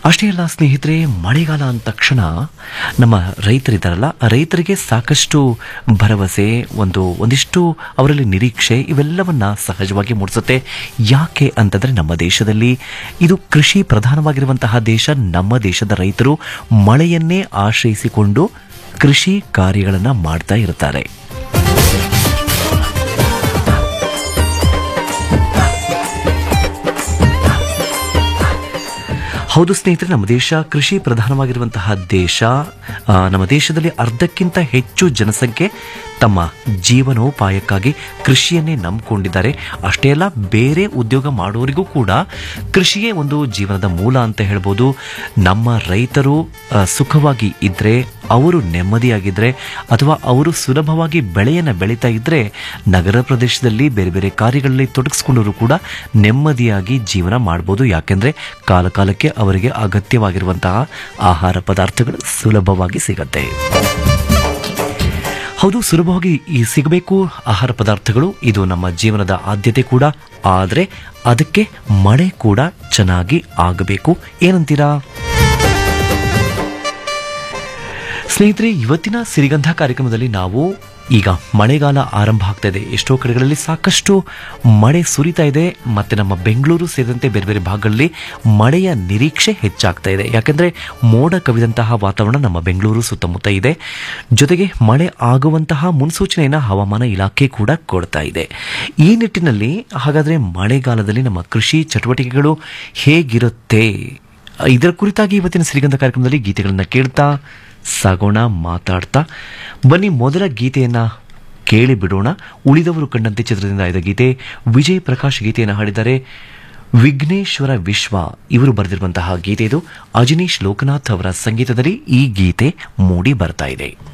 ಅಷ್ಟೇ ಅಲ್ಲ ಸ್ನೇಹಿತರೆ ಮಳೆಗಾಲ ಅಂದ ತಕ್ಷಣ ನಮ್ಮ ರೈತರಿದ್ದಾರಲ್ಲ ರೈತರಿಗೆ ಸಾಕಷ್ಟು ಭರವಸೆ ಒಂದು ಒಂದಿಷ್ಟು ಅವರಲ್ಲಿ ನಿರೀಕ್ಷೆ ಇವೆಲ್ಲವನ್ನ ಸಹಜವಾಗಿ ಮೂಡಿಸುತ್ತೆ ಯಾಕೆ ಅಂತಂದ್ರೆ ನಮ್ಮ ದೇಶದಲ್ಲಿ ಇದು ಕೃಷಿ ಪ್ರಧಾನವಾಗಿರುವಂತಹ ದೇಶ ನಮ್ಮ ದೇಶದ ರೈತರು ಮಳೆಯನ್ನೇ ಆಶ್ರಯಿಸಿಕೊಂಡು ಕೃಷಿ ಕಾರ್ಯಗಳನ್ನು ಮಾಡ್ತಾ ಇರ್ತಾರೆ ಹೌದು ಸ್ನೇಹಿತರೆ ನಮ್ಮ ದೇಶ ಕೃಷಿ ಪ್ರಧಾನವಾಗಿರುವಂತಹ ದೇಶ ಆ, ನಮ್ಮ ದೇಶದಲ್ಲಿ ಅರ್ಧಕ್ಕಿಂತ ಹೆಚ್ಚು ಜನಸಂಖ್ಯೆ ತಮ್ಮ ಜೀವನೋಪಾಯಕ್ಕಾಗಿ ಕೃಷಿಯನ್ನೇ ನಂಬಿಕೊಂಡಿದ್ದಾರೆ ಅಷ್ಟೇ ಅಲ್ಲ ಬೇರೆ ಉದ್ಯೋಗ ಮಾಡೋರಿಗೂ ಕೂಡ ಕೃಷಿಯೇ ಒಂದು ಜೀವನದ ಮೂಲ ಅಂತ ಹೇಳ್ಬೋದು ನಮ್ಮ ರೈತರು ಆ, ಸುಖವಾಗಿ ಇದ್ರೆ ಅವರು ನೆಮ್ಮದಿಯಾಗಿದ್ರೆ ಅಥವಾ ಅವರು ಸುಲಭವಾಗಿ ಬೆಳೆಯನ್ನು ಬೆಳೀತಾ ಇದ್ರೆ ನಗರ ಪ್ರದೇಶದಲ್ಲಿ ಬೇರೆ ಬೇರೆ ಕಾರ್ಯಗಳಲ್ಲಿ ತೊಡಗಿಸ್ಕೊಂಡವರು ಕೂಡ ನೆಮ್ಮದಿಯಾಗಿ ಜೀವನ ಮಾಡ್ಬೋದು ಯಾಕೆಂದ್ರೆ ಕಾಲ ಕಾಲಕ್ಕೆ ಅವರಿಗೆ ಅಗತ್ಯವಾಗಿರುವಂತಹ ಆಹಾರ ಪದಾರ್ಥಗಳು ಸುಲಭವಾಗಿ ಸಿಗತ್ತೆ ಹೌದು ಸುಲಭವಾಗಿ ಈ ಸಿಗಬೇಕು ಆಹಾರ ಪದಾರ್ಥಗಳು ಇದು ನಮ್ಮ ಜೀವನದ ಆದ್ಯತೆ ಕೂಡ ಆದರೆ ಅದಕ್ಕೆ ಮಳೆ ಕೂಡ ಚೆನ್ನಾಗಿ ಆಗಬೇಕು ಏನಂತೀರಾ ಸ್ನೇಹಿತರೆ ಇವತ್ತಿನ ಸಿರಿಗಂಧ ಕಾರ್ಯಕ್ರಮದಲ್ಲಿ ನಾವು ಈಗ ಮಳೆಗಾಲ ಆರಂಭ ಆಗ್ತಾ ಇದೆ ಎಷ್ಟೋ ಕಡೆಗಳಲ್ಲಿ ಸಾಕಷ್ಟು ಮಳೆ ಸುರಿತಾ ಇದೆ ಮತ್ತೆ ನಮ್ಮ ಬೆಂಗಳೂರು ಸೇರಿದಂತೆ ಬೇರೆ ಬೇರೆ ಭಾಗಗಳಲ್ಲಿ ಮಳೆಯ ನಿರೀಕ್ಷೆ ಹೆಚ್ಚಾಗ್ತಾ ಇದೆ ಯಾಕಂದ್ರೆ ಮೋಡ ಕವಿದಂತಹ ವಾತಾವರಣ ನಮ್ಮ ಬೆಂಗಳೂರು ಸುತ್ತಮುತ್ತ ಇದೆ ಜೊತೆಗೆ ಮಳೆ ಆಗುವಂತಹ ಮುನ್ಸೂಚನೆಯನ್ನ ಹವಾಮಾನ ಇಲಾಖೆ ಕೂಡ ಕೊಡ್ತಾ ಇದೆ ಈ ನಿಟ್ಟಿನಲ್ಲಿ ಹಾಗಾದ್ರೆ ಮಳೆಗಾಲದಲ್ಲಿ ನಮ್ಮ ಕೃಷಿ ಚಟುವಟಿಕೆಗಳು ಹೇಗಿರುತ್ತೆ ಇದರ ಕುರಿತಾಗಿ ಇವತ್ತಿನ ಸಿರಿಗಂಧ ಕಾರ್ಯಕ್ರಮದಲ್ಲಿ ಗೀತೆಗಳನ್ನ ಕೇಳ್ತಾ ಸಾಗೋಣ ಮಾತಾಡ್ತಾ ಬನ್ನಿ ಮೊದಲ ಗೀತೆಯನ್ನ ಕೇಳಿ ಬಿಡೋಣ ಉಳಿದವರು ಕಂಡಂತೆ ಚಿತ್ರದಿಂದ ಆಯ್ದ ಗೀತೆ ವಿಜಯ್ ಪ್ರಕಾಶ್ ಗೀತೆಯನ್ನು ಹಾಡಿದ್ದಾರೆ ವಿಘ್ನೇಶ್ವರ ವಿಶ್ವ ಇವರು ಬರೆದಿರುವಂತಹ ಗೀತೆ ಇದು ಅಜನೀಶ್ ಲೋಕನಾಥ್ ಅವರ ಸಂಗೀತದಲ್ಲಿ ಈ ಗೀತೆ ಮೂಡಿ ಬರ್ತಾ ಇದೆ